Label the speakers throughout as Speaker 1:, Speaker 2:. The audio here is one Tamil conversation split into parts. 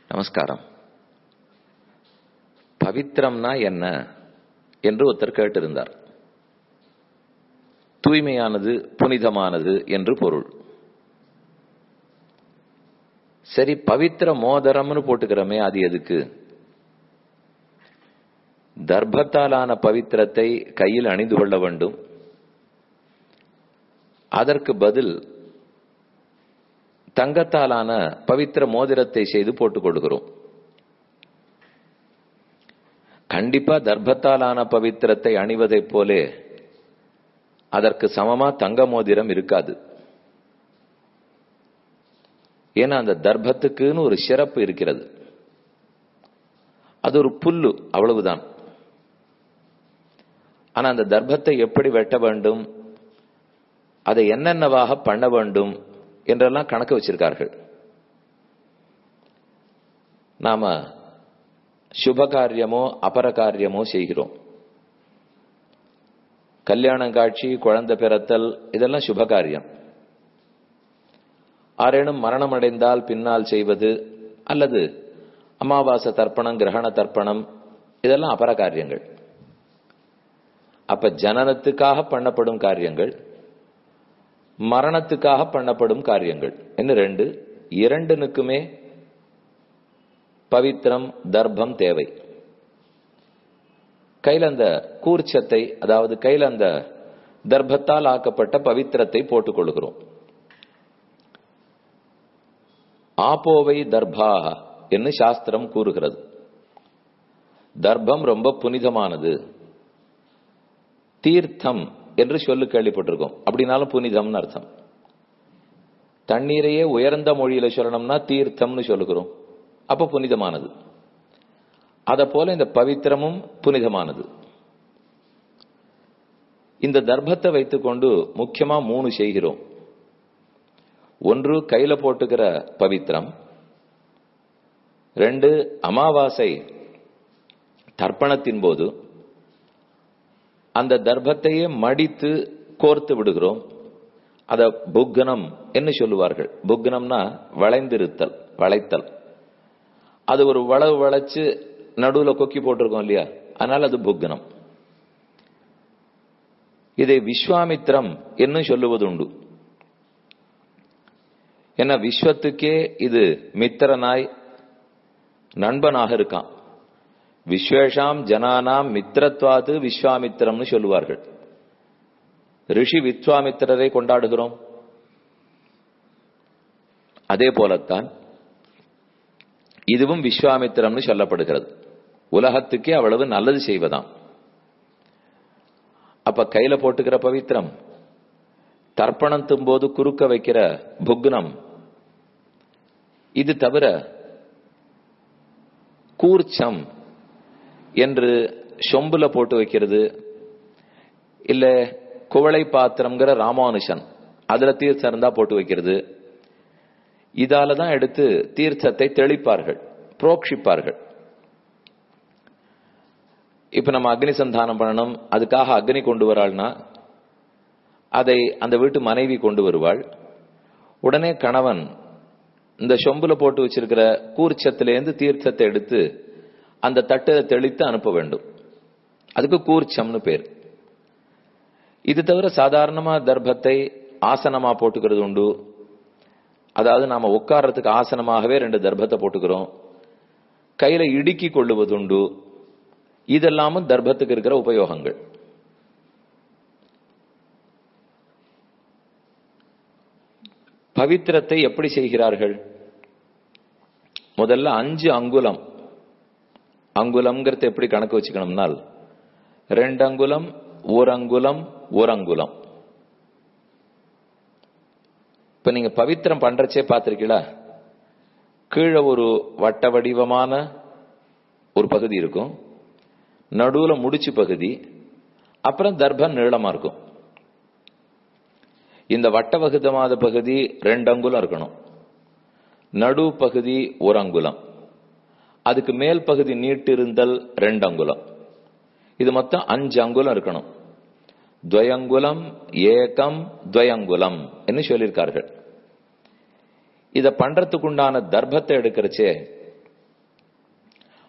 Speaker 1: நமஸ்காரம் பவித்திரம்னா என்ன என்று ஒருத்தர் கேட்டிருந்தார் தூய்மையானது புனிதமானது என்று பொருள் சரி பவித்திர மோதிரம்னு போட்டுக்கிறோமே அது எதுக்கு தர்ப்பத்தாலான பவித்திரத்தை கையில் அணிந்து கொள்ள வேண்டும் அதற்கு பதில் தங்கத்தாலான பவித்திர மோதிரத்தை செய்து போட்டுக் கொள்கிறோம் கண்டிப்பா தர்ப்பத்தாலான பவித்திரத்தை அணிவதைப் போலே அதற்கு சமமா தங்க மோதிரம் இருக்காது ஏன்னா அந்த தர்ப்பத்துக்குன்னு ஒரு சிறப்பு இருக்கிறது அது ஒரு புல்லு அவ்வளவுதான் ஆனா அந்த தர்ப்பத்தை எப்படி வெட்ட வேண்டும் அதை என்னென்னவாக பண்ண வேண்டும் என்றெல்லாம் கணக்கு வச்சிருக்கார்கள் நாம சுப காரியமோ அபர காரியமோ செய்கிறோம் கல்யாணம் காட்சி குழந்தை பிறத்தல் இதெல்லாம் சுப காரியம் ஆரேனும் மரணம் அடைந்தால் பின்னால் செய்வது அல்லது அமாவாசை தர்ப்பணம் கிரகண தர்ப்பணம் இதெல்லாம் அபர காரியங்கள் அப்ப ஜனனத்துக்காக பண்ணப்படும் காரியங்கள் மரணத்துக்காக பண்ணப்படும் காரியங்கள் என்ன ரெண்டு இரண்டுனுக்குமே பவித்திரம் தர்ப்பம் தேவை கையில் அந்த கூர்ச்சத்தை அதாவது கையில் அந்த தர்ப்பத்தால் ஆக்கப்பட்ட பவித்திரத்தை போட்டுக் கொள்கிறோம் ஆப்போவை தர்பாக என்று சாஸ்திரம் கூறுகிறது தர்ப்பம் ரொம்ப புனிதமானது தீர்த்தம் என்று சொல்லு கேள்விப்பட்டிருக்கோம் அப்படின்னாலும் புனிதம்னு அர்த்தம் தண்ணீரையே உயர்ந்த மொழியில சொல்லணும்னா தீர்த்தம்னு சொல்லுகிறோம் அப்ப புனிதமானது அத போல இந்த பவித்திரமும் புனிதமானது இந்த தர்ப்பத்தை வைத்துக்கொண்டு முக்கியமா மூணு செய்கிறோம் ஒன்று கையில போட்டுக்கிற பவித்திரம் ரெண்டு அமாவாசை தர்ப்பணத்தின் போது அந்த தர்ப்பத்தையே மடித்து கோர்த்து விடுகிறோம் அத புக்கனம் என்ன சொல்லுவார்கள் புக்கனம்னா வளைந்திருத்தல் வளைத்தல் அது ஒரு வளவு வளைச்சு நடுவுல கொக்கி போட்டிருக்கோம் இல்லையா அதனால அது புக்கனம் இதை விஸ்வாமித்திரம் என்று சொல்லுவது உண்டு ஏன்னா விஸ்வத்துக்கே இது மித்திரனாய் நண்பனாக இருக்கான் விஸ்வேஷாம் ஜனானாம் மித்திரத்வாது விஸ்வாமித்திரம்னு சொல்லுவார்கள் ரிஷி விஸ்வாமித்திரரை கொண்டாடுகிறோம் அதே போலத்தான் இதுவும் விஸ்வாமித்திரம்னு சொல்லப்படுகிறது உலகத்துக்கே அவ்வளவு நல்லது செய்வதாம் அப்ப கையில போட்டுக்கிற பவித்திரம் தர்ப்பணத்தும் போது குறுக்க வைக்கிற புக்னம் இது தவிர கூர்ச்சம் என்று சொம்புல போட்டு வைக்கிறது இல்ல குவளை பாத்திரம்ங்கிற ராமானுஷன் அதுல தீர்த்தம் இருந்தா போட்டு வைக்கிறது இதால தான் எடுத்து தீர்த்தத்தை தெளிப்பார்கள் புரோக்ஷிப்பார்கள் இப்ப நம்ம அக்னி சந்தானம் பண்ணணும் அதுக்காக அக்னி கொண்டு வராள்னா அதை அந்த வீட்டு மனைவி கொண்டு வருவாள் உடனே கணவன் இந்த சொம்புல போட்டு வச்சிருக்கிற கூர்ச்சத்திலேருந்து தீர்த்தத்தை எடுத்து அந்த தட்டில தெளித்து அனுப்ப வேண்டும் அதுக்கு கூர்ச்சம்னு பேர் இது தவிர சாதாரணமா தர்ப்பத்தை ஆசனமா போட்டுக்கிறது உண்டு அதாவது நாம உட்கார்றதுக்கு ஆசனமாகவே ரெண்டு தர்ப்பத்தை போட்டுக்கிறோம் கையில இடுக்கி கொள்ளுவது உண்டு இதெல்லாமும் தர்ப்பத்துக்கு இருக்கிற உபயோகங்கள் பவித்திரத்தை எப்படி செய்கிறார்கள் முதல்ல அஞ்சு அங்குலம் அங்குலம்ங்கிறத எப்படி கணக்கு வச்சுக்கணும்னால் ரெண்டு அங்குலம் ஒரு அங்குலம் ஒரு அங்குலம் இப்ப நீங்க பவித்திரம் பண்றச்சே பார்த்திருக்கீங்களா கீழே ஒரு வட்ட வடிவமான ஒரு பகுதி இருக்கும் நடுவுல முடிச்சு பகுதி அப்புறம் தர்ப்பம் நீளமா இருக்கும் இந்த வட்ட வகுதமாத பகுதி ரெண்டு அங்குலம் இருக்கணும் நடு பகுதி ஒரு அங்குலம் அதுக்கு மேல் பகுதி நீட்டு இருந்தல் ரெண்டு அங்குலம் இது மொத்தம் அஞ்சு அங்குலம் இருக்கணும் துவயங்குலம் ஏகம் துவயங்குலம் என்று சொல்லியிருக்கார்கள் இத பண்றதுக்குண்டான தர்ப்பத்தை எடுக்கிறச்சே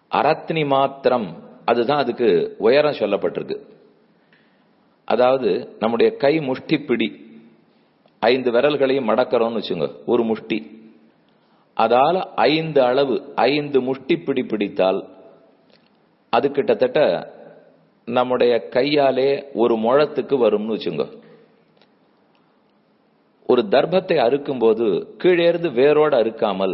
Speaker 1: அரத்னி மாத்திரம் அதுதான் அதுக்கு உயரம் சொல்லப்பட்டிருக்கு அதாவது நம்முடைய கை முஷ்டி பிடி ஐந்து விரல்களையும் மடக்கிறோம்னு வச்சுங்க ஒரு முஷ்டி அதால ஐந்து அளவு ஐந்து முஷ்டி பிடி பிடித்தால் அது கிட்டத்தட்ட நம்முடைய கையாலே ஒரு முழத்துக்கு வரும்னு வச்சுங்க ஒரு தர்ப்பத்தை அறுக்கும் போது கீழே இருந்து வேரோடு அறுக்காமல்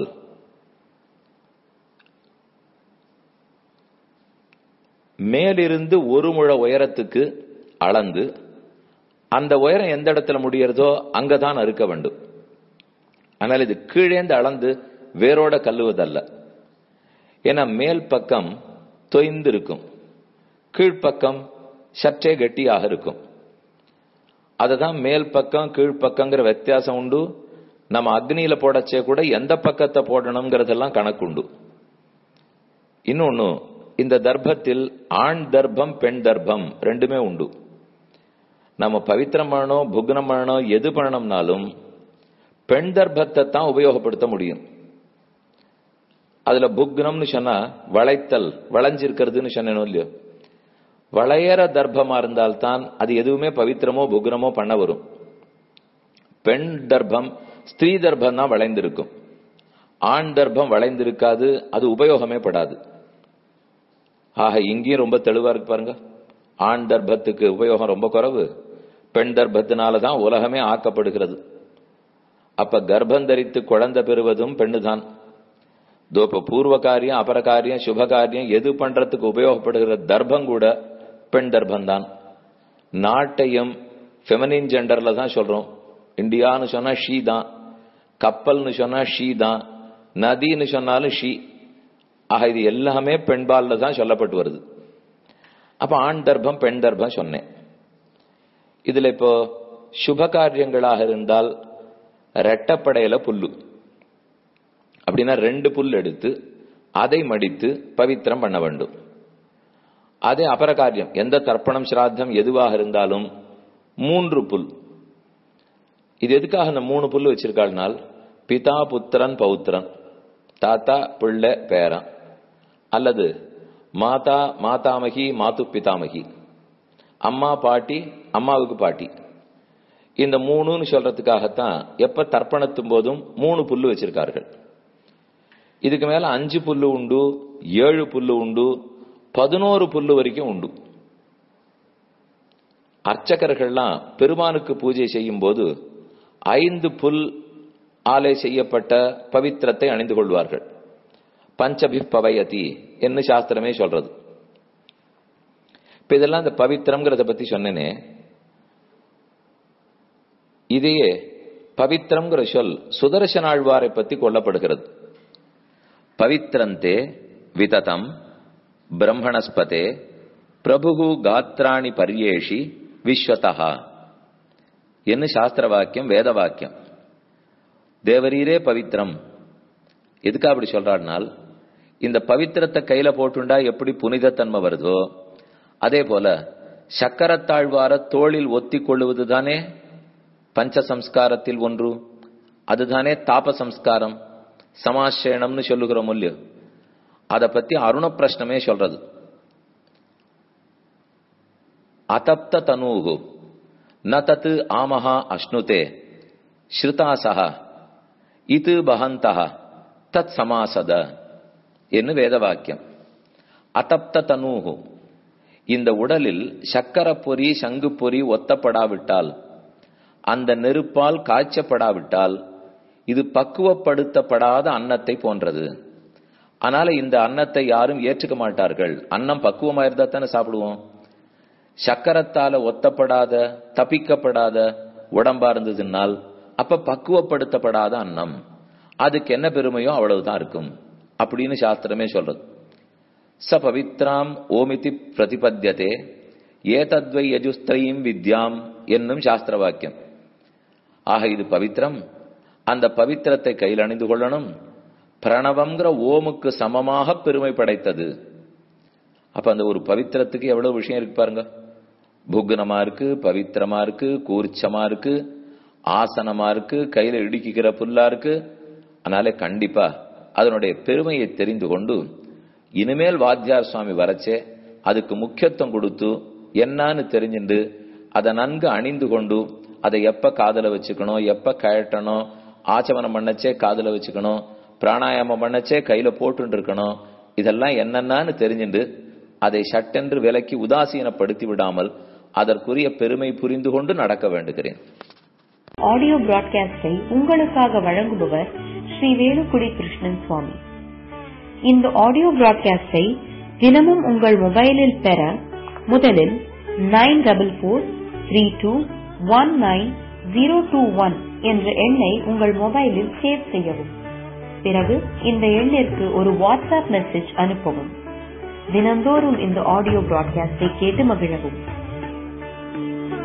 Speaker 1: மேலிருந்து ஒரு முழ உயரத்துக்கு அளந்து அந்த உயரம் எந்த இடத்துல முடியறதோ அங்கதான் அறுக்க வேண்டும் ஆனால் இது கீழேந்து அளந்து வேரோட கல்லுவதல்ல ஏன்னா மேல் பக்கம் தொய்ந்து இருக்கும் கீழ்ப்பக்கம் சற்றே கெட்டியாக இருக்கும் அதுதான் மேல் பக்கம் கீழ்ப்பக்கங்கிற வித்தியாசம் உண்டு நம்ம அக்னியில போடச்சே கூட எந்த பக்கத்தை போடணுங்கிறதெல்லாம் கணக்குண்டு இன்னொன்னு இந்த தர்ப்பத்தில் ஆண் தர்ப்பம் பெண் தர்ப்பம் ரெண்டுமே உண்டு நம்ம பவித்திரம் பண்ணணும் புக்னம் பண்ணணும் எது பண்ணணும்னாலும் பெண் தர்ப்பத்தை தான் உபயோகப்படுத்த முடியும் அதுல புக்னம்னு சொன்னா வளைத்தல் வளைஞ்சிருக்கிறதுன்னு சொன்னேனோ இல்லையோ வளையற தர்ப்பமா இருந்தால்தான் அது எதுவுமே பவித்திரமோ புக்னமோ பண்ண வரும் பெண் தர்ப்பம் ஸ்திரீ தர்ப்பம் தான் வளைந்திருக்கும் ஆண் தர்ப்பம் வளைந்திருக்காது அது உபயோகமே படாது ஆக இங்கேயும் ரொம்ப தெளிவா இருக்கு பாருங்க ஆண் தர்ப்பத்துக்கு உபயோகம் ரொம்ப குறைவு பெண் தர்ப்பத்தினால தான் உலகமே ஆக்கப்படுகிறது அப்ப கர்ப்பம் தரித்து குழந்தை பெறுவதும் பெண்ணுதான் தோப்ப பூர்வ காரியம் அபர காரியம் சுப காரியம் எது பண்றதுக்கு உபயோகப்படுகிற தர்ப்பம் கூட பெண் தர்ப்பம் தான் நாட்டையும் ஃபெமனின் ஜெண்டர்ல தான் சொல்றோம் இந்தியான்னு சொன்னா ஷீ தான் கப்பல்னு சொன்னா ஷீ தான் நதின்னு சொன்னாலும் ஷீ ஆக இது எல்லாமே பெண்பால்ல தான் சொல்லப்பட்டு வருது அப்ப ஆண் தர்ப்பம் பெண் தர்ப்பம் சொன்னேன் இதுல இப்போ சுப காரியங்களாக இருந்தால் ரெட்டப்படையில புல்லு அப்படின்னா ரெண்டு புல் எடுத்து அதை மடித்து பவித்திரம் பண்ண வேண்டும் அதே அபரகாரியம் எந்த தர்ப்பணம் சிராத்தம் எதுவாக இருந்தாலும் மூன்று புல் இது எதுக்காக அந்த மூணு புல் வச்சிருக்காள்னால் பிதா புத்திரன் பௌத்திரன் தாத்தா பிள்ளை பேரன் அல்லது மாதா மாதாமகி மாத்து பிதாமகி அம்மா பாட்டி அம்மாவுக்கு பாட்டி இந்த மூணுன்னு சொல்றதுக்காகத்தான் எப்ப தர்ப்பணத்தும் போதும் மூணு புல்லு வச்சிருக்கார்கள் இதுக்கு மேல அஞ்சு புல்லு உண்டு ஏழு புல்லு உண்டு பதினோரு புல்லு வரைக்கும் உண்டு அர்ச்சகர்கள்லாம் பெருமானுக்கு பூஜை செய்யும் போது ஐந்து புல் ஆலை செய்யப்பட்ட பவித்திரத்தை அணிந்து கொள்வார்கள் பஞ்சபி பவயதி என்ன சாஸ்திரமே சொல்றது இப்ப இதெல்லாம் இந்த பவித்திரம்ங்கிறத பத்தி சொன்னேனே இதையே பவித்திரம்ங்கிற சொல் சுதர்சனாழ்வாரை பத்தி கொல்லப்படுகிறது பவித்ரந்தே விததம் பிரம்மணஸ்பதே பிரபு காத்ராணி பரியேஷி விஸ்வதா என்ன சாஸ்திர வாக்கியம் வேத வாக்கியம் தேவரீரே பவித்திரம் எதுக்கா அப்படி சொல்றாருனால் இந்த பவித்திரத்தை கையில போட்டுண்டா எப்படி புனிதத்தன்மை வருதோ அதே போல சக்கரத்தாழ்வார தோளில் ஒத்தி கொள்ளுவது தானே பஞ்ச சம்ஸ்காரத்தில் ஒன்று அதுதானே தாப சம்ஸ்காரம் சமாசேனம்னு சொல்லுகிறோம் இல்லையோ அதை பத்தி அருண பிரஷ்னமே சொல்றது அதப்த தனூகு ந தத்து ஆமஹா அஷ்ணுதே ஸ்ருதாசக இது பகந்தக தத் சமாசத என்று வேத வாக்கியம் அதப்த தனூகு இந்த உடலில் சக்கர பொறி சங்கு பொறி ஒத்தப்படாவிட்டால் அந்த நெருப்பால் காய்ச்சப்படாவிட்டால் இது பக்குவப்படுத்தப்படாத அன்னத்தை போன்றது அதனால இந்த அன்னத்தை யாரும் ஏற்றுக்க மாட்டார்கள் அன்னம் பக்குவமா இருந்தா தானே சாப்பிடுவோம் சக்கரத்தால ஒத்தப்படாத தப்பிக்கப்படாத உடம்பா இருந்ததுனால் அப்ப பக்குவப்படுத்தப்படாத அன்னம் அதுக்கு என்ன பெருமையோ அவ்வளவுதான் இருக்கும் அப்படின்னு சாஸ்திரமே சொல்றது ச பவித்ராம் ஓமிதி பிரதிபத்தியதே ஏதத்வை யஜுஸ்திரீம் வித்யாம் என்னும் சாஸ்திர வாக்கியம் ஆக இது பவித்ரம் அந்த பவித்திரத்தை கையில் அணிந்து கொள்ளணும் பிரணவம்ங்கிற ஓமுக்கு சமமாக பெருமை படைத்தது அப்ப அந்த ஒரு பவித்திரத்துக்கு எவ்வளவு விஷயம் இருக்கு பாருங்க புக்னமா இருக்கு பவித்திரமா இருக்கு கூர்ச்சமா இருக்கு ஆசனமா இருக்கு கையில இடுக்கிக்கிற புல்லா இருக்கு அதனால கண்டிப்பா அதனுடைய பெருமையை தெரிந்து கொண்டு இனிமேல் வாத்தியார் சுவாமி வரச்சே அதுக்கு முக்கியத்துவம் கொடுத்து என்னன்னு தெரிஞ்சுண்டு அதை நன்கு அணிந்து கொண்டு அதை எப்ப காதல வச்சுக்கணும் எப்ப கழட்டணும் ஆச்சமனம் பண்ணச்சே காதல வச்சுக்கணும் பிராணாயாமம் பண்ணச்சே கையில போட்டு இருக்கணும் இதெல்லாம் என்னென்னு தெரிஞ்சுண்டு அதை சட்டென்று விலக்கி உதாசீனப்படுத்தி விடாமல் அதற்குரிய பெருமை புரிந்து கொண்டு நடக்க வேண்டுகிறேன்
Speaker 2: ஆடியோ பிராட்காஸ்டை உங்களுக்காக வழங்குபவர் ஸ்ரீ வேலுக்குடி கிருஷ்ணன் சுவாமி இந்த ஆடியோ பிராட்காஸ்டை தினமும் உங்கள் மொபைலில் பெற முதலில் nine double four three two one nine zero two one என்ற எண்ணை உங்கள் மொபைலில் சேவ் செய்யவும் பிறகு இந்த எண்ணிற்கு ஒரு வாட்ஸ்அப் மெசேஜ் அனுப்பவும் தினந்தோறும் இந்த ஆடியோ பிராட்காஸ்டை கேட்டு மகிழவும்